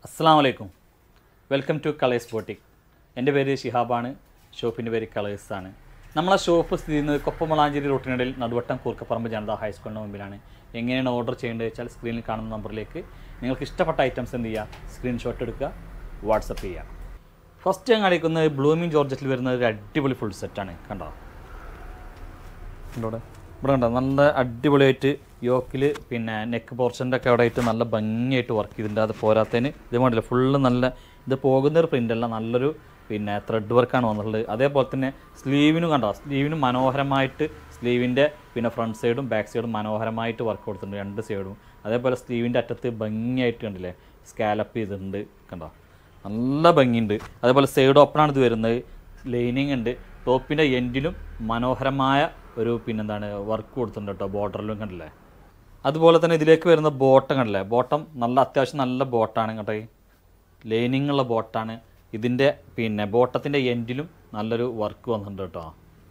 അസ്സാം വലൈക്കും welcome to colours boutique എൻ്റെ പേര് ഷിഹാബാണ് ഷോപ്പിൻ്റെ പേര് കളേഴ്സാണ് നമ്മളെ ഷോപ്പ് സ്ഥിതി ചെയ്യുന്നത് കൊപ്പമളാഞ്ചേരി റൂട്ടിനിടയിൽ നടുവട്ടം കൂർക്കപ്പറമ്പ് ജനതാ ഹൈസ്കൂളിന് മുമ്പിലാണ് എങ്ങനെയാണ് ഓർഡർ ചെയ്യേണ്ടത് വെച്ചാൽ സ്ക്രീനിൽ കാണുന്ന നമ്പറിലേക്ക് നിങ്ങൾക്ക് ഇഷ്ടപ്പെട്ട ഐറ്റംസ് എന്ത് ചെയ്യുക സ്ക്രീൻഷോട്ട് എടുക്കുക വാട്സപ്പ് ചെയ്യുക ഫസ്റ്റ് ഞാൻ കാണിക്കുന്നത് ബ്ലൂമിങ് ജോർജറ്റിൽ വരുന്ന ഒരു അടിപൊളി ഫുൾ സെറ്റാണ് കണ്ടോ ഇവിടെ ഇവിടെ കണ്ടോ നല്ല അടിപൊളിയായിട്ട് യോക്കിൽ പിന്നെ നെക്ക് പോർഷൻ്റെ ഒക്കെ അവിടെ ആയിട്ട് നല്ല ഭംഗിയായിട്ട് വർക്ക് ചെയ്തിട്ടുണ്ട് അത് പോരാത്തതിന് ഇത് വേണ്ടില്ല ഫുള്ള് നല്ല ഇത് പോകുന്ന ഒരു പ്രിൻ്റ് അല്ല നല്ലൊരു പിന്നെ ത്രെഡ് വർക്കാണ് വന്നിട്ടുള്ളത് അതേപോലെ തന്നെ സ്ലീവിനും കണ്ടോ സ്ലീവിനും മനോഹരമായിട്ട് സ്ലീവിൻ്റെ പിന്നെ ഫ്രണ്ട് സൈഡും ബാക്ക് സൈഡും മനോഹരമായിട്ട് വർക്ക് കൊടുത്തിട്ടുണ്ട് രണ്ട് സൈഡും അതേപോലെ സ്ലീവിൻ്റെ അറ്റത്ത് ഭംഗിയായിട്ട് കണ്ടില്ലേ സ്കാലപ്പ് ചെയ്തിട്ടുണ്ട് കണ്ടോ നല്ല ഭംഗിയുണ്ട് അതേപോലെ സൈഡ് ഓപ്പണാണ് ഇത് വരുന്നത് ലൈനിങ് ഉണ്ട് ടോപ്പിൻ്റെ എൻഡിലും മനോഹരമായ ഒരു പിന്നെന്താണ് വർക്ക് കൊടുത്തിട്ടുണ്ട് കേട്ടോ ബോർഡറിലും കണ്ടില്ലേ അതുപോലെ തന്നെ ഇതിലേക്ക് വരുന്ന ബോട്ടം കണ്ടില്ലേ ബോട്ടം നല്ല അത്യാവശ്യം നല്ല ബോട്ടാണ് കേട്ടോ ലൈനിങ് ഉള്ള ബോട്ടാണ് ഇതിൻ്റെ പിന്നെ ബോട്ടത്തിൻ്റെ എൻഡിലും നല്ലൊരു വർക്ക് വന്നിട്ടുണ്ട് കേട്ടോ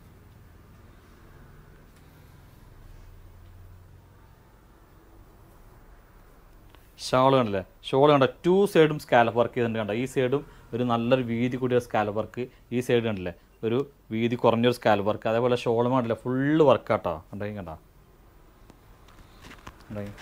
ഷാൾ കണ്ടില്ലേ ഷോൾ കണ്ട ടു സൈഡും സ്കാലപ്പ് വർക്ക് ചെയ്തിട്ടുണ്ട് കണ്ട ഈ സൈഡും ഒരു നല്ലൊരു വീതി കൂടിയ സ്കാലപ്പ് വർക്ക് ഈ സൈഡ് കണ്ടില്ലേ ഒരു വീതി കുറഞ്ഞൊരു സ്കാലപ്പ് വർക്ക് അതേപോലെ ഷോളും കണ്ടില്ലേ ഫുള്ള് വർക്കാട്ടോ കണ്ടെങ്കിൽ കണ്ട കണ്ടോ?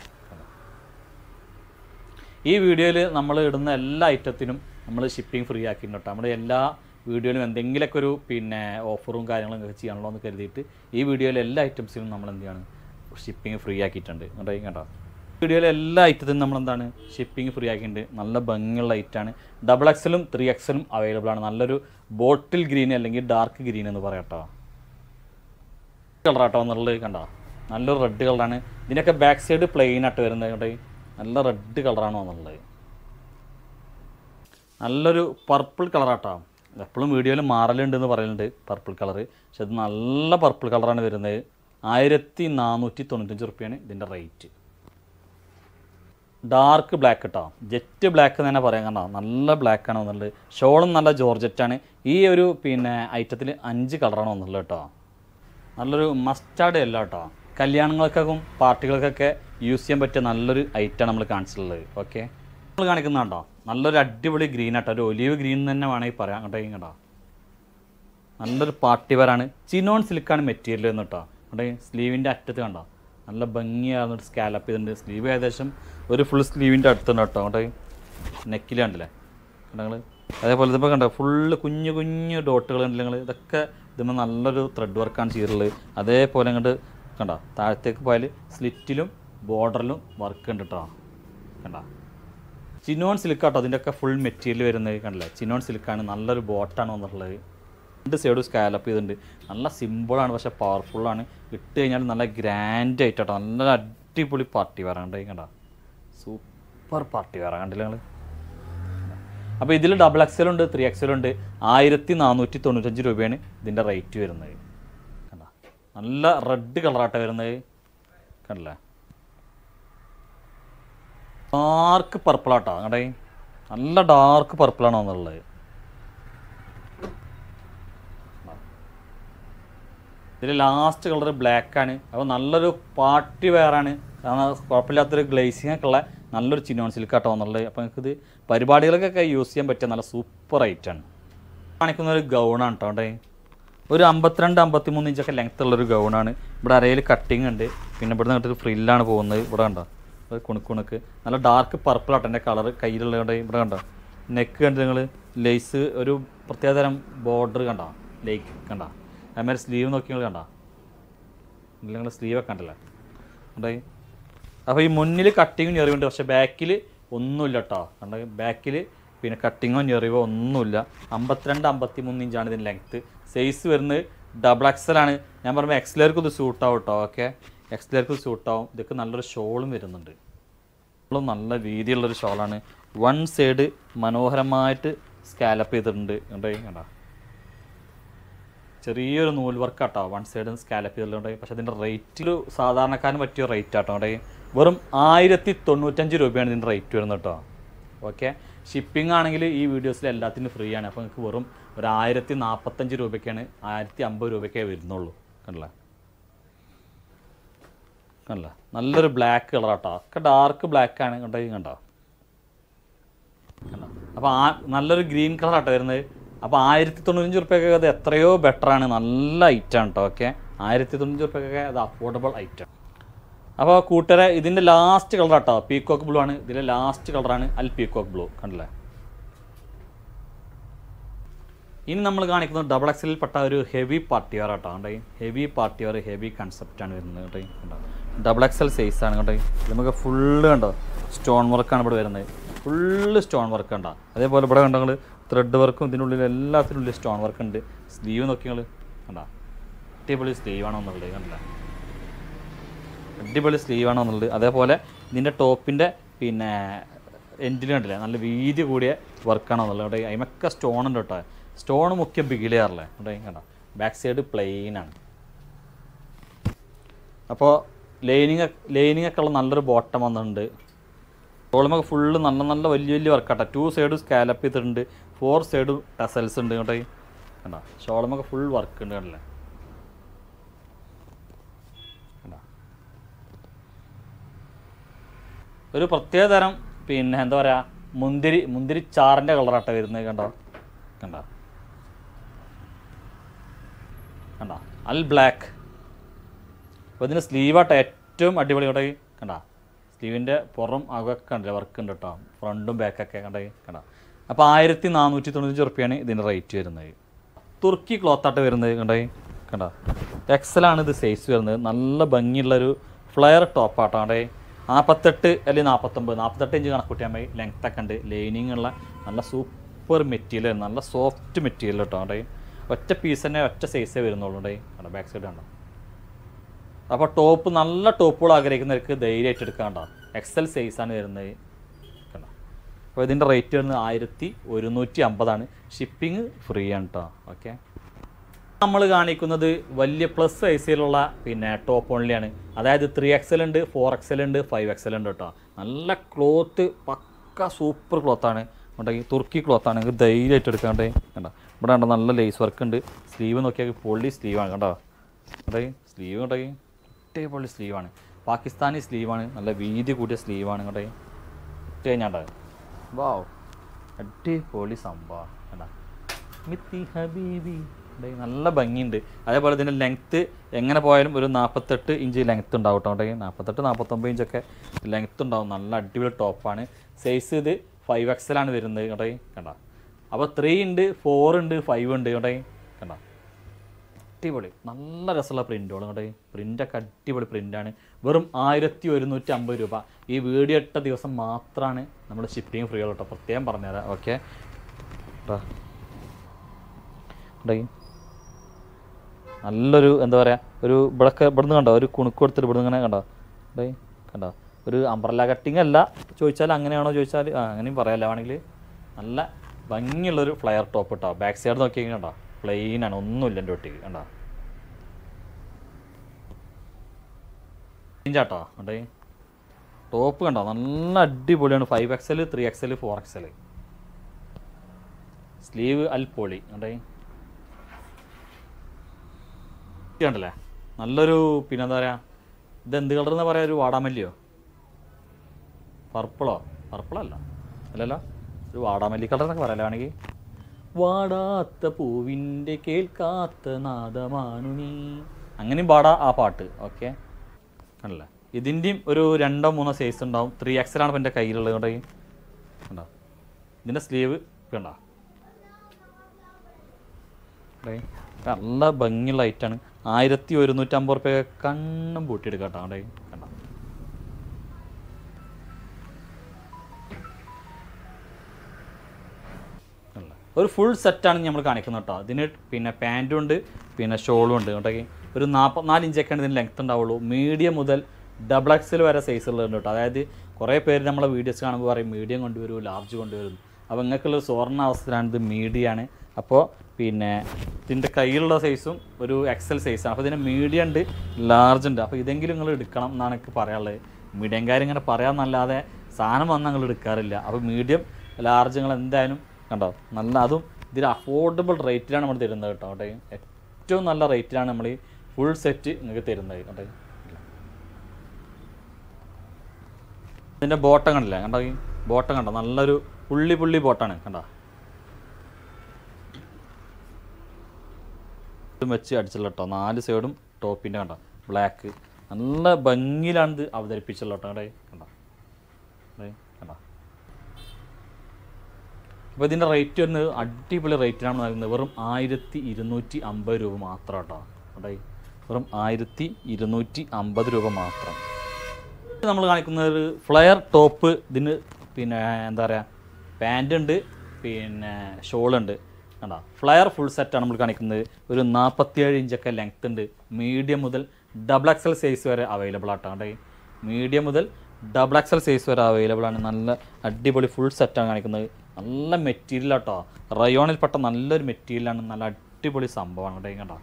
ഈ വീഡിയോയിൽ നമ്മൾ ഇടുന്ന എല്ലാ ഐറ്റത്തിനും നമ്മൾ ഷിപ്പിംഗ് ഫ്രീ ആക്കിയിട്ടുണ്ട് കേട്ടോ നമ്മുടെ എല്ലാ വീഡിയോയിലും എന്തെങ്കിലുമൊക്കെ ഒരു പിന്നെ ഓഫറും കാര്യങ്ങളും ഒക്കെ ചെയ്യാനുള്ളൂ എന്ന് കരുതിയിട്ട് ഈ വീഡിയോയിലെ എല്ലാ ഐറ്റംസിനും നമ്മൾ എന്ത് ചെയ്യാണ് ഷിപ്പിംഗ് ഫ്രീ ആക്കിയിട്ടുണ്ട് കണ്ടെങ്കിൽ കണ്ടോ വീഡിയോയിലെ എല്ലാ ഐറ്റത്തിനും നമ്മൾ എന്താണ് ഷിപ്പിംഗ് ഫ്രീ ആക്കിയിട്ടുണ്ട് നല്ല ഭംഗിയുള്ള ഐറ്റാണ് ഡബിൾ എക്സലും ത്രീ എക്സലും അവൈലബിൾ ആണ് നല്ലൊരു ബോട്ടിൽ ഗ്രീൻ അല്ലെങ്കിൽ ഡാർക്ക് ഗ്രീൻ എന്ന് പറയട്ടോ കളറാട്ടോ എന്നുള്ളത് കണ്ടോ നല്ലൊരു റെഡ് കളറാണ് ഇതിനൊക്കെ ബാക്ക് സൈഡ് പ്ലെയിൻ ആയിട്ട് വരുന്നത് കണ്ടോ നല്ല റെഡ് കളറാണ് വന്നുള്ളത് നല്ലൊരു പർപ്പിൾ കളറാട്ടോ എപ്പോഴും വീഡിയോയിൽ മാറലുണ്ട് എന്ന് പറയുന്നുണ്ട് പർപ്പിൾ കളറ് പക്ഷെ ഇത് നല്ല പർപ്പിൾ കളറാണ് വരുന്നത് ആയിരത്തി നാനൂറ്റി തൊണ്ണൂറ്റഞ്ച് റുപ്യാണ് ഇതിൻ്റെ റേറ്റ് ഡാർക്ക് ബ്ലാക്ക് കേട്ടോ ജെറ്റ് ബ്ലാക്ക് എന്ന് തന്നെ പറയാൻ കണ്ടോ നല്ല ബ്ലാക്ക് ആണ് വന്നുള്ളത് ഷോളും നല്ല ജോർജറ്റാണ് ഈ ഒരു പിന്നെ ഐറ്റത്തിൽ അഞ്ച് കളറാണ് വന്നുള്ളത് കേട്ടോ നല്ലൊരു മസ്റ്റാർഡ് അല്ല കേട്ടോ കല്യാണങ്ങൾക്കൊക്കെ പാർട്ടികൾക്കൊക്കെ യൂസ് ചെയ്യാൻ പറ്റിയ നല്ലൊരു ഐറ്റമാണ് നമ്മൾ കാണിച്ചിട്ടുള്ളത് ഓക്കെ നമ്മൾ കാണിക്കുന്ന കേട്ടോ നല്ലൊരു അടിപൊളി ഗ്രീൻ ആട്ടോ ഒരു ഒലിവ് ഗ്രീൻ തന്നെ വേണമെങ്കിൽ പറയാം കേട്ടോ കേട്ടോ നല്ലൊരു പാർട്ടി വെയറാണ് ചിനോൺ സിൽക്കാണ് മെറ്റീരിയൽ എന്ന് കേട്ടോ അവിടെ സ്ലീവിൻ്റെ അറ്റത്ത് കണ്ടോ നല്ല ഭംഗിയാർന്ന ഒരു സ്കാലപ്പ് ചെയ്തിട്ടുണ്ട് സ്ലീവ് ഏകദേശം ഒരു ഫുൾ സ്ലീവിൻ്റെ അടുത്തുണ്ട് കേട്ടോ അവിടെ നെക്കിൽ കണ്ടില്ലേ നിങ്ങൾ അതേപോലെ ഇതിപ്പോൾ കണ്ടോ ഫുള്ള് കുഞ്ഞു കുഞ്ഞു ഡോട്ടുകൾ ഉണ്ടല്ലോ നിങ്ങൾ ഇതൊക്കെ ഇതുമ്പോൾ നല്ലൊരു ത്രെഡ് വർക്കാണ് ചെയ്തിട്ടുള്ളത് അതേപോലെ അങ്ങോട്ട് കണ്ടോ താഴത്തേക്ക് പോയാൽ സ്ലിറ്റിലും ബോർഡറിലും വർക്ക് ഉണ്ട് കേട്ടോ കണ്ടോ ചിനോൺ സിൽക്ക് കേട്ടോ അതിൻ്റെയൊക്കെ ഫുൾ മെറ്റീരിയൽ വരുന്നത് കണ്ടില്ലേ ചിനോൺ സിൽക്കാണ് നല്ലൊരു ബോട്ടാണ് വന്നിട്ടുള്ളത് രണ്ട് സൈഡും സ്കാലപ്പ് ചെയ്തിട്ടുണ്ട് നല്ല സിമ്പിളാണ് പക്ഷേ പവർഫുള്ളാണ് ഇട്ട് കഴിഞ്ഞാൽ നല്ല ഗ്രാൻഡ് ആയിട്ട് കേട്ടോ നല്ല അടിപൊളി പാർട്ടി വേറെ കണ്ടേ കണ്ട സൂപ്പർ പാർട്ടി വേറെ കണ്ടില്ല നിങ്ങൾ അപ്പോൾ ഇതിൽ ഡബിൾ എക്സൽ ഉണ്ട് ത്രീ എക്സൽ ഉണ്ട് ആയിരത്തി നാനൂറ്റി തൊണ്ണൂറ്റഞ്ച് രൂപയാണ് ഇതിൻ്റെ റേറ്റ് വരുന്നത് കണ്ട നല്ല റെഡ് കളറാട്ടോ വരുന്നത് കണ്ടില്ലേ ഡാർക്ക് പർപ്പിളാട്ടോ കണ്ടേ നല്ല ഡാർക്ക് പർപ്പിളാണ് വന്നുള്ളത് ഇതിൽ ലാസ്റ്റ് കളർ ബ്ലാക്ക് ആണ് അപ്പോൾ നല്ലൊരു പാർട്ടി വെയറാണ് കാരണം കുഴപ്പമില്ലാത്തൊരു ഗ്ലേസിംഗ് ഒക്കെ ഉള്ള നല്ലൊരു ചിനോൺ സിൽക്ക് ആട്ടോ വന്നുള്ളത് അപ്പോൾ നിങ്ങൾക്കിത് പരിപാടികൾക്കൊക്കെ യൂസ് ചെയ്യാൻ പറ്റിയ നല്ല സൂപ്പർ ഐറ്റാണ് കാണിക്കുന്ന ഒരു ഗൗണാണ് കേട്ടോ അവിടെ ഒരു അമ്പത്തിരണ്ട് അമ്പത്തിമൂന്ന് ഇഞ്ചൊക്കെ ലെങ്ത് ഉള്ളൊരു ഗൗണാണ് ഇവിടെ അരയിൽ കട്ടിങ് ഉണ്ട് പിന്നെ ഇവിടെ നിന്നിട്ട് ഫ്രില്ലാണ് പോകുന്നത് ഇവിടെ കണ്ടോ ഒരു കുണുക്കുണുക്ക് നല്ല ഡാർക്ക് പർപ്പിൾ ആട്ടോ എൻ്റെ കളർ കയ്യിലുള്ളത് ഇവിടെ കണ്ടോ നെക്ക് കണ്ട് നിങ്ങൾ ലേസ് ഒരു പ്രത്യേകതരം ബോർഡർ കണ്ടോ ലേക്ക് കണ്ടോ അതുമാതിരി സ്ലീവ് നോക്കി നിങ്ങൾ കണ്ടോ നിങ്ങൾ സ്ലീവൊക്കെ കണ്ടല്ലേ ഉണ്ടായി അപ്പോൾ ഈ മുന്നിൽ കട്ടിങ്ങും ഞെറിവുണ്ട് പക്ഷേ ബാക്കിൽ ഒന്നുമില്ല കേട്ടോ കണ്ട ബാക്കിൽ പിന്നെ കട്ടിങ്ങോ ഞെറിവോ ഒന്നുമില്ല അമ്പത്തിരണ്ട് അമ്പത്തി മൂന്ന് ഇഞ്ചാണ് ഇതിൻ്റെ ലെങ്ത്ത് സൈസ് വരുന്നത് ഡബിൾ എക്സലാണ് ഞാൻ പറയുമ്പോൾ എക്സലേക്ക് ഇത് സൂട്ടാവും കേട്ടോ ഓക്കെ എക്സലേക്ക് സൂട്ടാവും ഇതൊക്കെ നല്ലൊരു ഷോളും വരുന്നുണ്ട് ഷോളും നല്ല വീതിയുള്ളൊരു ഷോളാണ് വൺ സൈഡ് മനോഹരമായിട്ട് സ്കാലപ്പ് ചെയ്തിട്ടുണ്ട് കണ്ടോ കണ്ടോ ചെറിയൊരു നൂൽ വർക്ക് ആട്ടോ വൺ സൈഡ് സ്കാലപ്പ് ചെയ്തിട്ടുണ്ട് പക്ഷേ അതിൻ്റെ റേറ്റ് ഒരു സാധാരണക്കാരന് പറ്റിയ റേറ്റ് ആട്ടോ അവിടെ വെറും ആയിരത്തി തൊണ്ണൂറ്റഞ്ച് രൂപയാണ് ഇതിൻ്റെ റേറ്റ് വരുന്നത് കേട്ടോ ഓക്കെ ഷിപ്പിംഗ് ആണെങ്കിൽ ഈ വീഡിയോസിൽ എല്ലാത്തിനും ഫ്രീ ആണ് അപ്പോൾ നിങ്ങൾക്ക് വെറും ഒരു ആയിരത്തി നാൽപ്പത്തഞ്ച് രൂപയ്ക്കാണ് ആയിരത്തി അമ്പത് രൂപയ്ക്കേ വരുന്നുള്ളൂ കണ്ടില്ലേ കണ്ടില്ലേ നല്ലൊരു ബ്ലാക്ക് കളറാട്ടോ ഒക്കെ ഡാർക്ക് ബ്ലാക്ക് ആണ് കണ്ടോ ഈ കണ്ടോ അപ്പോൾ ആ നല്ലൊരു ഗ്രീൻ കളറാട്ടോ വരുന്നത് അപ്പോൾ ആയിരത്തി തൊണ്ണൂറ്റഞ്ച് റുപ്യൊക്കെ അത് എത്രയോ ബെറ്ററാണ് നല്ല ഐറ്റമാണ് കേട്ടോ ഓക്കെ ആയിരത്തി തൊണ്ണൂറ്റഞ്ച് റുപ്യൊക്കെ അത് അഫോർഡബിൾ ഐറ്റം അപ്പോൾ കൂട്ടരെ ഇതിൻ്റെ ലാസ്റ്റ് കളർ കേട്ടോ പീക്കോക്ക് ബ്ലൂ ആണ് ഇതിലെ ലാസ്റ്റ് കളറാണ് അൽ പീക്കോക്ക് ബ്ലൂ കണ്ടില്ലേ ഇനി നമ്മൾ കാണിക്കുന്നത് ഡബിൾ എക്സലിൽ പെട്ട ഒരു ഹെവി പാർട്ടി വെയർ ആട്ടോ കണ്ടേ ഹെവി പാർട്ടി വെയർ ഹെവി കൺസെപ്റ്റാണ് വരുന്നത് കേട്ടോ കണ്ടോ ഡബിൾ എക്സൽ സൈസ് ആണ് കേട്ടോ ഇത് നമുക്ക് ഫുള്ള് കണ്ടോ സ്റ്റോൺ വർക്കാണ് ഇവിടെ വരുന്നത് ഫുള്ള് സ്റ്റോൺ വർക്ക് കണ്ടോ അതേപോലെ ഇവിടെ കണ്ടോ നിങ്ങൾ ത്രെഡ് വർക്കും ഇതിനുള്ളിൽ എല്ലാത്തിനുള്ളിൽ സ്റ്റോൺ വർക്ക് ഉണ്ട് സ്ലീവ് നോക്കി നിങ്ങൾ കണ്ടോ അടിപൊളി സ്ലീവ് ആണോ എന്നുള്ളത് കണ്ടില്ല അടിപൊളി സ്ലീവ് ആണോ എന്നുള്ളത് അതേപോലെ ഇതിൻ്റെ ടോപ്പിൻ്റെ പിന്നെ എൻഡിൽ കണ്ടില്ലേ നല്ല വീതി കൂടിയ വർക്കാണോ എന്നുള്ളത് കേട്ടോ അതിമൊക്കെ സ്റ്റോൺ ഉണ്ട് കേട്ടോ സ്റ്റോൺ മുഖ്യം ബിഗിലെയറല്ലേ കേട്ടോ കണ്ടോ ബാക്ക് സൈഡ് പ്ലെയിൻ ആണ് അപ്പോൾ ലൈനിങ് ലൈനിങ് ഒക്കെ ഉള്ള നല്ലൊരു ബോട്ടം വന്നിട്ടുണ്ട് ഷോളുമൊക്കെ ഫുള്ള് നല്ല നല്ല വലിയ വലിയ വർക്കാട്ടോ ടു സൈഡ് സ്കാലപ്പ് ചെയ്തിട്ടുണ്ട് ഫോർ സൈഡ് ടസൽസ് ഉണ്ട് കേട്ടോ കണ്ടോ ഷോളുമൊക്കെ ഫുൾ വർക്ക് ഉണ്ട് കണ്ടില്ലേ കണ്ടോ ഒരു പ്രത്യേക തരം പിന്നെ എന്താ പറയുക മുന്തിരി മുന്തിരി ചാറിൻ്റെ കളറാട്ടോ വരുന്നത് കണ്ടോ കണ്ടോ കണ്ടോ അൽ ബ്ലാക്ക് അപ്പോൾ ഇതിൻ്റെ സ്ലീവാട്ടോ ഏറ്റവും അടിപൊളി കേട്ടോ കണ്ടോ സ്ലീവിൻ്റെ പുറം അകമൊക്കെ കണ്ടില്ല വർക്ക് ഉണ്ട് കേട്ടോ ഫ്രണ്ടും ബാക്കൊക്കെ കണ്ടോ കണ്ടോ അപ്പോൾ ആയിരത്തി നാനൂറ്റി തൊണ്ണൂറ്റി ഉറുപ്പ്യാണ് ഇതിൻ്റെ റേറ്റ് വരുന്നത് തുർക്കി ക്ലോത്തായിട്ട് വരുന്നത് കണ്ടോ കണ്ടോ എക്സലാണ് ഇത് സൈസ് വരുന്നത് നല്ല ഭംഗിയുള്ളൊരു ഫ്ലെയർ ടോപ്പാട്ടോ കണ്ടേ നാൽപ്പത്തെട്ട് അല്ലെങ്കിൽ നാൽപ്പത്തൊമ്പത് നാൽപ്പത്തെട്ട് ഇഞ്ച് കണക്കൂട്ടിയാൽ മതി ലെങ്ത് ഒക്കെ ഉണ്ട് ലൈനിങ് ഉള്ള നല്ല സൂപ്പർ മെറ്റീരിയൽ നല്ല സോഫ്റ്റ് മെറ്റീരിയൽ കേട്ടോ കണ്ടേ ഒറ്റ പീസ് തന്നെ ഒറ്റ സൈസേ വരുന്നുള്ളൂ കണ്ടേ കണ്ടോ ബാക്ക് സൈഡ് കണ്ടോ അപ്പോൾ ടോപ്പ് നല്ല ടോപ്പുകൾ ആഗ്രഹിക്കുന്നവർക്ക് ധൈര്യമായിട്ട് എടുക്കാണ്ടോ എക്സൽ സൈസാണ് വരുന്നത് കണ്ടോ അപ്പോൾ ഇതിൻ്റെ റേറ്റ് വരുന്നത് ആയിരത്തി ഒരുന്നൂറ്റി അമ്പതാണ് ഷിപ്പിംഗ് ഫ്രീ ആണ് കേട്ടോ ഓക്കെ നമ്മൾ കാണിക്കുന്നത് വലിയ പ്ലസ് സൈസിലുള്ള പിന്നെ ടോപ്പ് ഓൺലിയാണ് അതായത് ത്രീ എക്സൽ ഉണ്ട് ഫോർ എക്സൽ ഉണ്ട് ഫൈവ് എക്സൽ ഉണ്ട് കേട്ടോ നല്ല ക്ലോത്ത് പക്ക സൂപ്പർ ക്ലോത്താണ് ഉണ്ടെങ്കിൽ തുർക്കി ക്ലോത്താണ് നിങ്ങൾക്ക് ധൈര്യമായിട്ട് എടുക്കാണ്ടേ കണ്ടോ ഇവിടെ കണ്ടോ നല്ല ലേസ് വർക്ക് ഉണ്ട് സ്ലീവ് നോക്കിയാൽ പൊള്ളി സ്ലീവാണ് കണ്ടോ കണ്ടേ സ്ലീവ് കണ്ടേ അടിപൊളി സ്ലീവാണ് പാകിസ്ഥാനി സ്ലീവാണ് നല്ല വീതി കൂടിയ സ്ലീവാണ് കണ്ടേ ഇട്ട് കഴിഞ്ഞാണ്ടോ വാവ് അടിപൊളി സംഭവം കണ്ടാ മിത്തി ഹബീബി ദേ നല്ല ഭംഗിയുണ്ട് അതേപോലെ ഇതിൻ്റെ ലെങ്ത്ത് എങ്ങനെ പോയാലും ഒരു നാൽപ്പത്തെട്ട് ഇഞ്ച് ലെങ്ത്ത് ഉണ്ടാവും കേട്ടോ ഉണ്ടെങ്കിൽ നാൽപ്പത്തെട്ട് നാൽപ്പത്തൊമ്പത് ഇഞ്ചൊക്കെ ലെങ്ത്ത് ഉണ്ടാവും നല്ല അടിപൊളി ടോപ്പാണ് സൈസ് ഇത് ഫൈവ് എക്സലാണ് വരുന്നത് കേട്ടോ കണ്ട അപ്പോൾ ത്രീ ഉണ്ട് ഫോർ ഉണ്ട് ഫൈവ് ഉണ്ട് കേട്ടോ കണ്ട അടിപൊളി നല്ല രസമുള്ള പ്രിൻ്റുകൾ കേട്ടോ പ്രിൻ്റൊക്കെ അടിപൊളി പ്രിൻ്റാണ് വെറും ആയിരത്തി ഒരുന്നൂറ്റി അമ്പത് രൂപ ഈ വീഡിയോ ഇട്ട ദിവസം മാത്രമാണ് നമ്മൾ ഷിപ്പിംഗ് ഫ്രീ ഉള്ളൂ കേട്ടോ പ്രത്യേകം പറഞ്ഞുതരാം ഓക്കെ നല്ലൊരു എന്താ പറയുക ഒരു ഇവിടൊക്കെ ഇവിടുന്ന് കണ്ടോ ഒരു കുണുക്ക് കൊടുത്തിട്ട് ഇവിടുന്ന് ഇങ്ങനെ കണ്ടോ ഡേ കണ്ടോ ഒരു അംബ്രല്ല കട്ടിങ് അല്ല ചോദിച്ചാൽ അങ്ങനെയാണോ ചോദിച്ചാൽ ആ അങ്ങനെയും പറയാമല്ലോ ആണെങ്കിൽ നല്ല ഭംഗിയുള്ളൊരു ഫ്ലയർ ടോപ്പ് കേട്ടോ ബാക്ക് സൈഡ് നോക്കി കണ്ടോ പ്ലെയിൻ ആണ് ഒന്നുമില്ല എൻ്റെ ഒട്ടിക്ക് കണ്ടോ ചേട്ടാ കണ്ടേ ടോപ്പ് കണ്ടോ നല്ല അടിപൊളിയാണ് five XL three XL four XL sleeve അൽ പൊളി കണ്ടേ ഇത് കണ്ടല്ലേ നല്ലൊരു പിന്നെ എന്താ പറയുക ഇത് എന്ത് കളർ എന്ന് പറയാ ഒരു വാടാമല്ലിയോ പർപ്പിളോ പർപ്പിളല്ല അല്ലല്ലോ ഒരു വാടാമല്ലി കളർ എന്നൊക്കെ പറയാലോ ആണെങ്കിൽ വാടാത്ത പൂവിൻ്റെ കേൾക്കാത്ത നാദമാണു നീ അങ്ങനെയും പാടാ ആ പാട്ട് ഓക്കെ കണ്ടല്ലേ ഇതിൻ്റെയും ഒരു രണ്ടോ മൂന്നോ സൈസ് ഉണ്ടാവും ത്രീ എക്സലാണ് ഇപ്പം എൻ്റെ കയ്യിലുള്ളത് കണ്ടോ കണ്ടോ ഇതിൻ്റെ സ്ലീവ് കണ്ടോ ഡേ, നല്ല ഭംഗിയുള്ള ഐറ്റാണ് ആയിരത്തി ഒരുന്നൂറ്റമ്പത് റുപ്യ കണ്ണും പൂട്ടിയെടുക്കാം കേട്ടോ അവിടെ കണ്ട കണ്ടോ? ഒരു ഫുൾ സെറ്റാണ് നമ്മൾ കാണിക്കുന്നത് കേട്ടോ ഇതിന് പിന്നെ പാൻറ്റും ഉണ്ട് പിന്നെ ഷോളും ഉണ്ട് കേട്ടോ ഒരു നാൽപ്പത്തിനാല് ഇഞ്ചൊക്കെയാണ് ഇതിന് ലെങ്ത് ഉണ്ടാവുള്ളൂ മീഡിയം മുതൽ ഡബിൾ എക്സൽ വരെ സൈസ് ഉള്ളതുണ്ട് കേട്ടോ അതായത് കുറേ പേര് നമ്മളെ വീഡിയോസ് കാണുമ്പോൾ പറയും മീഡിയം കൊണ്ടുവരൂ ലാർജ് കൊണ്ടുവരും അപ്പോൾ നിങ്ങൾക്കുള്ള സുവർണ്ണ അവസ്ഥയിലാണ് ഇത് മീഡിയാണ് അപ്പോൾ പിന്നെ ഇതിൻ്റെ കയ്യിലുള്ള സൈസും ഒരു എക്സൽ സൈസാണ് അപ്പോൾ ഇതിന് മീഡിയം ഉണ്ട് ലാർജ് ഉണ്ട് അപ്പോൾ ഇതെങ്കിലും നിങ്ങൾ എടുക്കണം എന്നാണ് എനിക്ക് പറയാനുള്ളത് മീഡിയം കാര്യം ഇങ്ങനെ പറയാമെന്നല്ലാതെ സാധനം വന്ന് നിങ്ങൾ എടുക്കാറില്ല അപ്പോൾ മീഡിയം ലാർജ് നിങ്ങൾ എന്തായാലും കണ്ടോ നല്ല അതും ഇതിൽ അഫോർഡബിൾ റേറ്റിലാണ് നമ്മൾ തരുന്നത് കേട്ടോ കേട്ടോ ഏറ്റവും നല്ല റേറ്റിലാണ് നമ്മൾ ഈ ഫുൾ സെറ്റ് നിങ്ങൾക്ക് തരുന്നത് കേട്ടോ ഇതിൻ്റെ ബോട്ടം കണ്ടില്ലേ കണ്ടോ ഈ ബോട്ടം കണ്ടോ നല്ലൊരു പുള്ളി പുള്ളി ബോട്ടാണ് കണ്ടോ ഇതും വെച്ച് അടിച്ചുള്ള കേട്ടോ നാല് സൈഡും ടോപ്പിൻ്റെ കണ്ടോ ബ്ലാക്ക് നല്ല ഭംഗിയിലാണ് ഇത് അവതരിപ്പിച്ചുള്ള കേട്ടോ അവിടെ കണ്ടോ ദേ, കണ്ടോ അപ്പോൾ ഇതിൻ്റെ റേറ്റ് വരുന്നത് അടിപൊളി റേറ്റിനാണ് നൽകുന്നത് വെറും ആയിരത്തി ഇരുന്നൂറ്റി അമ്പത് രൂപ മാത്രം കേട്ടോ അവിടെ വെറും ആയിരത്തി ഇരുന്നൂറ്റി അമ്പത് രൂപ മാത്രം നമ്മൾ കാണിക്കുന്നത് ഒരു ഫ്ലെയർ ടോപ്പ് ഇതിന് പിന്നെ എന്താ പറയുക പാൻ്റ് ഉണ്ട് പിന്നെ ഷോളുണ്ട് കണ്ടോ ഫ്ലെയർ ഫുൾ സെറ്റാണ് നമ്മൾ കാണിക്കുന്നത് ഒരു നാൽപ്പത്തിയേഴ് ഇഞ്ചൊക്കെ ലെങ്ത് ഉണ്ട് മീഡിയം മുതൽ ഡബിൾ എക്സൽ സൈസ് വരെ അവൈലബിൾ ആട്ടോ കണ്ടേ മീഡിയം മുതൽ ഡബിൾ എക്സൽ സൈസ് വരെ അവൈലബിൾ ആണ് നല്ല അടിപൊളി ഫുൾ സെറ്റാണ് കാണിക്കുന്നത് നല്ല മെറ്റീരിയൽ ആട്ടോ റയോണിൽപ്പെട്ട നല്ലൊരു മെറ്റീരിയലാണ് നല്ല അടിപൊളി സംഭവമാണ് കേട്ടോ കണ്ടോ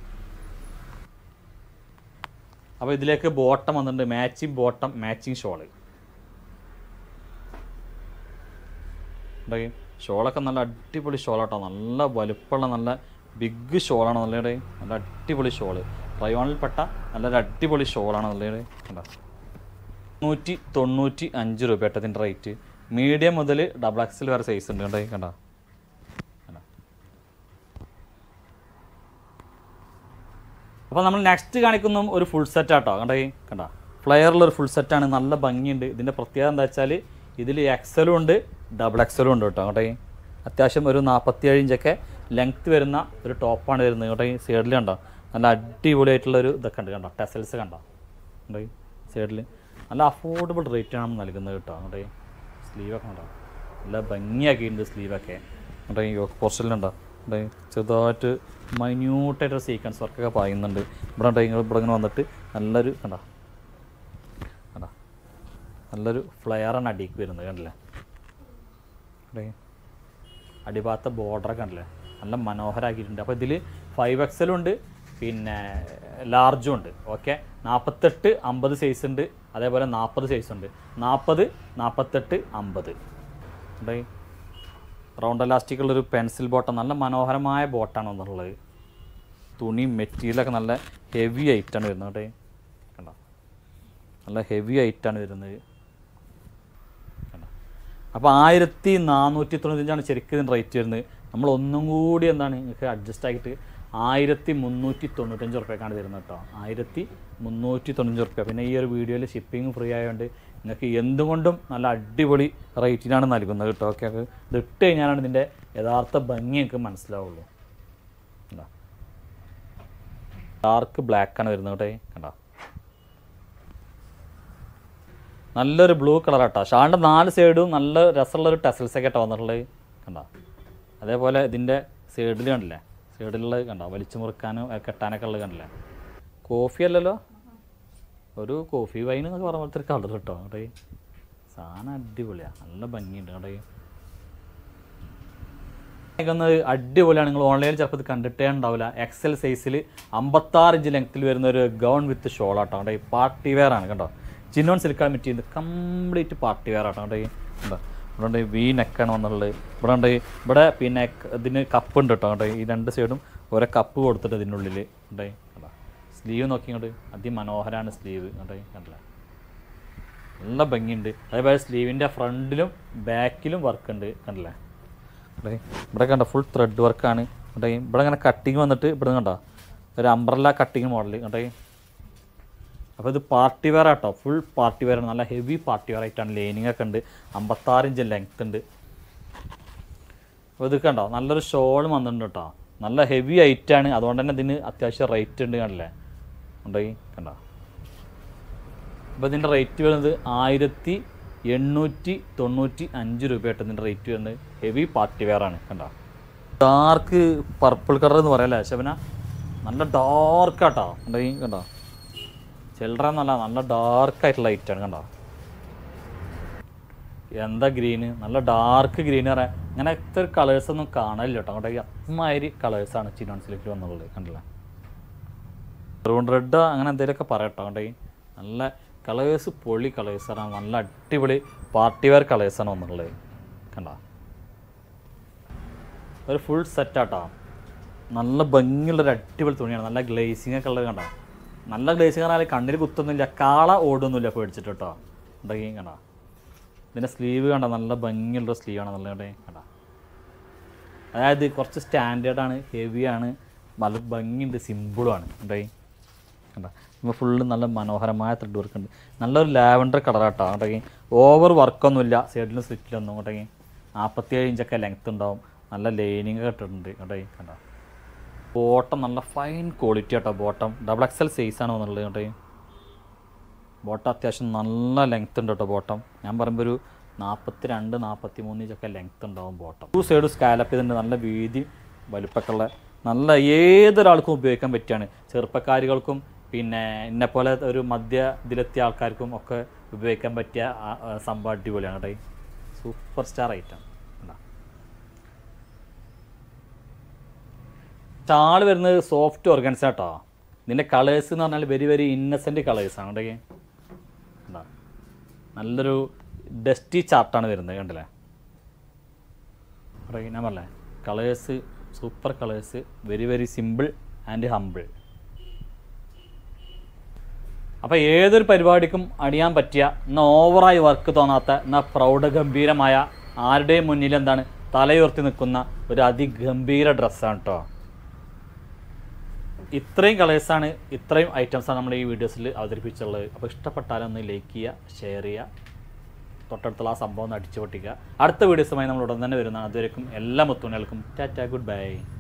അപ്പോൾ ഇതിലേക്ക് ബോട്ടം വന്നിട്ടുണ്ട് മാച്ചിങ് ബോട്ടം മാച്ചിങ് ഷോള് ഷോളൊക്കെ നല്ല അടിപൊളി ഷോളാട്ടോ നല്ല വലുപ്പമുള്ള നല്ല ബിഗ് ഷോളാണ് നല്ലയുടെ നല്ല അടിപൊളി ഷോള് റയോണിൽപ്പെട്ട നല്ലൊരു അടിപൊളി ഷോളാണ് നല്ലയുടെ കണ്ടോ നൂറ്റി തൊണ്ണൂറ്റി അഞ്ച് രൂപ കേട്ടോ ഇതിൻ്റെ റേറ്റ് മീഡിയം മുതൽ ഡബിൾ എക്സൽ വരെ സൈസ് ഉണ്ട് കണ്ടോ കണ്ടോ കണ്ടോ അപ്പോൾ നമ്മൾ നെക്സ്റ്റ് കാണിക്കുന്ന ഒരു ഫുൾ സെറ്റ് ആട്ടോ കണ്ടേ കണ്ട ഫ്ലയറിലൊരു ഫുൾ സെറ്റാണ് നല്ല ഭംഗിയുണ്ട് ഇതിൻ്റെ പ്രത്യേകത എന്താ വെച്ചാൽ ഇതിൽ എക്സലും ഉണ്ട് ഡബിൾ എക്സലും ഉണ്ട് കേട്ടോ കേട്ടോ അത്യാവശ്യം ഒരു നാൽപ്പത്തിയേഴ് ഇഞ്ചൊക്കെ ലെങ്ത് വരുന്ന ഒരു ടോപ്പാണ് വരുന്നത് കേട്ടോ ഈ സൈഡിൽ കണ്ടോ നല്ല അടിപൊളിയായിട്ടുള്ള ഒരു ഇതൊക്കെ ഉണ്ട് കണ്ടോ ടെസൽസ് കണ്ടോ കണ്ടോ സൈഡിൽ നല്ല അഫോർഡബിൾ റേറ്റാണ് നമ്മൾ നൽകുന്നത് കേട്ടോ കേട്ടോ സ്ലീവൊക്കെ കണ്ടോ നല്ല ഭംഗിയാക്കിയിട്ടുണ്ട് സ്ലീവൊക്കെ കേട്ടോ ഈ പോർഷനിലുണ്ടോ ഇവിടെ ചെറുതായിട്ട് മൈന്യൂട്ടായിട്ടൊരു സീക്വൻസ് വർക്കൊക്കെ പറയുന്നുണ്ട് ഇവിടെ ഉണ്ട് നിങ്ങൾ ഇവിടെ ഇങ്ങനെ വന്നിട്ട് നല്ലൊരു കണ്ട കണ്ട നല്ലൊരു ഫ്ലെയറാണ് അടിക്ക് വരുന്നത് കണ്ടില്ലേ ഇവിടെ അടിഭാഗത്ത ബോർഡറൊക്കെ കണ്ടില്ലേ നല്ല മനോഹരമാക്കിയിട്ടുണ്ട് അപ്പോൾ ഇതിൽ ഫൈവ് എക്സലും ഉണ്ട് പിന്നെ ലാർജും ഉണ്ട് ഓക്കെ നാൽപ്പത്തെട്ട് അമ്പത് സൈസ് ഉണ്ട് അതേപോലെ നാൽപ്പത് സൈസ് ഉണ്ട് നാൽപ്പത് നാൽപ്പത്തെട്ട് അമ്പത് ഇവിടെ റൗണ്ട് എലാസ്റ്റിക് ഉള്ളൊരു പെൻസിൽ ബോട്ടം നല്ല മനോഹരമായ ബോട്ടാണ് വന്നിട്ടുള്ളത് തുണി മെറ്റീരിയലൊക്കെ നല്ല ഹെവി ആയിട്ടാണ് വരുന്നത് കേട്ടോ കണ്ടോ നല്ല ഹെവി ആയിട്ടാണ് വരുന്നത് കണ്ടോ അപ്പോൾ ആയിരത്തി നാനൂറ്റി തൊണ്ണൂറ്റഞ്ചാണ് ശരിക്കും ഇതിന് റേറ്റ് വരുന്നത് നമ്മൾ ഒന്നും കൂടി എന്താണ് നിങ്ങൾക്ക് അഡ്ജസ്റ്റ് ആക്കിയിട്ട് ആയിരത്തി മുന്നൂറ്റി തൊണ്ണൂറ്റഞ്ച് ഉറുപ്പ്യക്കാണ് തരുന്നത് കേട്ടോ ആയിരത്തി മുന്നൂറ്റി തൊണ്ണൂറ്റഞ്ച് ഉറുപ്പ്യ പിന്നെ ഈ ഒരു വീഡിയോയിൽ ഷിപ്പിംഗ് ഫ്രീ ആയതുകൊണ്ട് നിങ്ങൾക്ക് എന്തുകൊണ്ടും നല്ല അടിപൊളി റേറ്റിനാണ് നൽകുന്നത് കേട്ടോ ഓക്കെ അത് ഇത് ഇട്ട് കഴിഞ്ഞാലാണ് ഇതിൻ്റെ യഥാർത്ഥ ഭംഗി നിങ്ങൾക്ക് മനസ്സിലാവുള്ളൂ കണ്ടോ ഡാർക്ക് ബ്ലാക്ക് ആണ് വരുന്നത് കേട്ടോ കണ്ടോ നല്ലൊരു ബ്ലൂ കളർ കേട്ടോ ഷാളിൻ്റെ നാല് സൈഡും നല്ല രസമുള്ളൊരു ടെസൽസ് ഒക്കെ കേട്ടോ വന്നിട്ടുള്ളത് കണ്ടോ അതേപോലെ ഇതിൻ്റെ സൈഡിൽ കണ്ടില്ലേ സൈഡിലുള്ളത് കണ്ടോ വലിച്ചു മുറുക്കാനും അത് കെട്ടാനൊക്കെ ഉള്ളത് കണ്ടില്ലേ കോഫി അല്ലല്ലോ ഒരു കോഫി വൈൻ എന്നൊക്കെ പറഞ്ഞ പോലത്തെ ഒരു കളർ കേട്ടോ കേട്ടോ സാധനം അടിപൊളിയാണ് നല്ല ഭംഗിയുണ്ട് കേട്ടോ ക്കുന്നത് അടിപൊളിയാണ് നിങ്ങൾ ഓൺലൈനിൽ ചിലപ്പോൾ ഇത് കണ്ടിട്ടേ ഉണ്ടാവില്ല എക്സൽ സൈസിൽ അമ്പത്താറ് ഇഞ്ച് ലെങ്ത്തിൽ വരുന്ന ഒരു ഗൗൺ വിത്ത് ഷോൾ ആട്ടോ കേട്ടോ ഈ പാർട്ടി വെയർ ആണ് കേട്ടോ ചിന്നോൺ സിൽക്കാൻ പറ്റിയത് കംപ്ലീറ്റ് പാർട്ടി വെയർ ആട്ടോ കേട്ടോ ഈ എന്താ ഇവിടെ ഉണ്ട് വി നെക്കാണ് വന്നുള്ളത് ഇവിടെ ഉണ്ട് ഇവിടെ പിന്നെ ക- ഇതിന് കപ്പ് ഉണ്ട് കേട്ടോ കേട്ടോ ഈ രണ്ട് സൈഡും ഓരോ കപ്പ് കൊടുത്തിട്ട് ഇതിനുള്ളിൽ ഉണ്ടേ കണ്ടോ സ്ലീവ് നോക്കി ഇങ്ങോട്ട് അതിമനോഹരമാണ് സ്ലീവ് കണ്ടേ കണ്ടില്ല നല്ല ഭംഗിയുണ്ട് അതേപോലെ സ്ലീവിൻ്റെ ഫ്രണ്ടിലും ബാക്കിലും വർക്ക് ഉണ്ട് കണ്ടില്ലേ ഇവിടെ ഇവിടെ കണ്ട ഫുൾ ത്രെഡ് വർക്കാണ് ഇവിടെ ഇവിടെ ഇങ്ങനെ കട്ടിങ് വന്നിട്ട് ഇവിടെ കണ്ടോ ഒരു അംബ്രല്ല കട്ടിങ് മോഡൽ കണ്ടേ അപ്പോൾ ഇത് പാർട്ടി വെയർ ആട്ടോ ഫുൾ പാർട്ടി വെയർ ആണ് നല്ല ഹെവി പാർട്ടി വെയർ ആയിട്ടാണ് ലൈനിങ് ഒക്കെ ഉണ്ട് അമ്പത്താറ് ഇഞ്ച് ലെങ്ത് ഉണ്ട് അപ്പോൾ ഇത് കണ്ടോ നല്ലൊരു ഷോൾ വന്നിട്ടുണ്ട് കേട്ടോ നല്ല ഹെവി ആണ് അതുകൊണ്ട് തന്നെ ഇതിന് അത്യാവശ്യം റേറ്റ് ഉണ്ട് കണ്ടില്ലേ ഉണ്ടോ കണ്ടോ അപ്പോൾ ഇതിൻ്റെ റേറ്റ് വരുന്നത് ആയിരത്തി എണ്ണൂറ്റി തൊണ്ണൂറ്റി അഞ്ച് രൂപയായിട്ട് ഇതിൻ്റെ റേറ്റ് വരുന്നത് ഹെവി പാർട്ടി വെയർ ആണ് കണ്ടോ ഡാർക്ക് പർപ്പിൾ കളർ എന്ന് പറയാം അല്ലേ ശബന നല്ല ഡാർക്ക് ആട്ടോ കണ്ടോ ഈ കണ്ടോ ചില്ലറ എന്നല്ല നല്ല ഡാർക്ക് ആയിട്ടുള്ള ലൈറ്റാണ് കണ്ടോ എന്താ ഗ്രീന് നല്ല ഡാർക്ക് ഗ്രീൻ പറയാം ഇങ്ങനെ ഇത്ര കളേഴ്സ് ഒന്നും കാണാനില്ല കേട്ടോ അങ്ങോട്ട് അമ്മാതിരി കളേഴ്സാണ് ചിനോൺസിലേക്ക് വന്നുള്ളത് കണ്ടില്ല മെറൂൺ റെഡ് അങ്ങനെ എന്തെങ്കിലുമൊക്കെ പറയട്ടോ അങ്ങോട്ടേ നല്ല കളേഴ്സ് പൊളി കളേഴ്സാണ് നല്ല അടിപൊളി പാർട്ടി വെയർ കളേഴ്സാണ് വന്നിട്ടുള്ളത് കണ്ടോ ഒരു ഫുൾ സെറ്റാട്ടോ നല്ല ഭംഗിയുള്ളൊരു അടിപൊളി തുണിയാണ് നല്ല ഗ്ലേസിങ് ഒക്കെ ഉള്ളത് കണ്ടോ നല്ല ഗ്ലേസിങ് പറഞ്ഞാൽ കണ്ണിൽ കുത്തൊന്നുമില്ല കാള ഓടൊന്നുമില്ല പേടിച്ചിട്ട് കേട്ടോ ഉണ്ടെങ്കിൽ കണ്ടോ ഇതിൻ്റെ സ്ലീവ് കണ്ട നല്ല ഭംഗിയുള്ള സ്ലീവാണ് നല്ല ഇവിടെ കണ്ട അതായത് കുറച്ച് സ്റ്റാൻഡേർഡാണ് ഹെവിയാണ് നല്ല ഭംഗിയുണ്ട് സിമ്പിളുമാണ് ഉണ്ടായി കണ്ട ഇപ്പോൾ ഫുള്ള് നല്ല മനോഹരമായ ത്രെഡ് വർക്ക് ഉണ്ട് നല്ലൊരു ലാവൻഡർ കളറാട്ടോ അങ്ങോട്ടേക്ക് ഓവർ വർക്കൊന്നുമില്ല സൈഡിലും സ്വിറ്റിലൊന്നും അങ്ങോട്ടേക്ക് നാൽപ്പത്തിയേഴ് ഇഞ്ചൊക്കെ ലെങ്ത് ഉണ്ടാവും നല്ല ലൈനിങ് ഇട്ടിട്ടുണ്ട് അങ്ങോട്ടേക്ക് കണ്ട ബോട്ടം നല്ല ഫൈൻ ക്വാളിറ്റി ആട്ടോ ബോട്ടം ഡബിൾ എക്സൽ സൈസാണ് വന്നുള്ളത് അങ്ങോട്ടേക്ക് ബോട്ടം അത്യാവശ്യം നല്ല ലെങ്ത് ഉണ്ട് കേട്ടോ ബോട്ടം ഞാൻ പറയുമ്പോൾ ഒരു നാൽപ്പത്തി രണ്ട് നാൽപ്പത്തി മൂന്ന് ഇഞ്ചൊക്കെ ലെങ്ത് ഉണ്ടാവും ബോട്ടം ടു സൈഡ് സ്കാലപ്പ് ചെയ്തിട്ടുണ്ട് നല്ല വീതി വലുപ്പൊക്കെ ഉള്ള നല്ല ഏതൊരാൾക്കും ഉപയോഗിക്കാൻ പറ്റിയാണ് ചെറുപ്പക്കാരികൾക്കും പിന്നെ എന്നെ പോലെ ഒരു മധ്യ ഇതിലെത്തിയ ആൾക്കാർക്കും ഒക്കെ ഉപയോഗിക്കാൻ പറ്റിയ ആ, ആ, സംഭവം അടിപൊളിയാണ് കേട്ടോ സൂപ്പർ സ്റ്റാർ ഐറ്റം കണ്ടോ ഷാൾ വരുന്നത് സോഫ്റ്റ് ഓർഗൻസ് കേട്ടോ ഇതിൻ്റെ കളേഴ്സ് എന്ന് പറഞ്ഞാൽ വെരി വെരി ഇന്നസെൻറ്റ് കളേഴ്സാണ് കേട്ടോ എന്താ നല്ലൊരു ഡസ്റ്റി ചാർട്ടാണ് വരുന്നത് കണ്ടില്ലേ അവിടെ ഞാൻ പറഞ്ഞേ colours super colours very very simple and humble അപ്പോൾ ഏതൊരു പരിപാടിക്കും അണിയാൻ പറ്റിയ എന്നാൽ ഓവറായി വർക്ക് തോന്നാത്ത എന്നാൽ പ്രൗഢഗംഭീരമായ ആരുടെയും മുന്നിൽ എന്താണ് തലയുയർത്തി നിൽക്കുന്ന ഒരു അതിഗംഭീര ഡ്രസ്സാണ് കേട്ടോ ഇത്രയും കളേഴ്സാണ് ഇത്രയും ഐറ്റംസാണ് നമ്മൾ ഈ വീഡിയോസിൽ അവതരിപ്പിച്ചുള്ളത് അപ്പോൾ ഇഷ്ടപ്പെട്ടാലും ഒന്ന് ലൈക്ക് ചെയ്യുക ഷെയർ ചെയ്യുക തൊട്ടടുത്തുള്ള ആ സംഭവം ഒന്ന് അടിച്ചു പൊട്ടിക്കുക അടുത്ത വീഡിയോസുമായി നമ്മൾ ഉടൻ തന്നെ വരുന്നതാണ് അതുവരെക്കും എല്ലാ മുത്തുണികൾക്കും ടാറ്റ ഗുഡ് ബൈ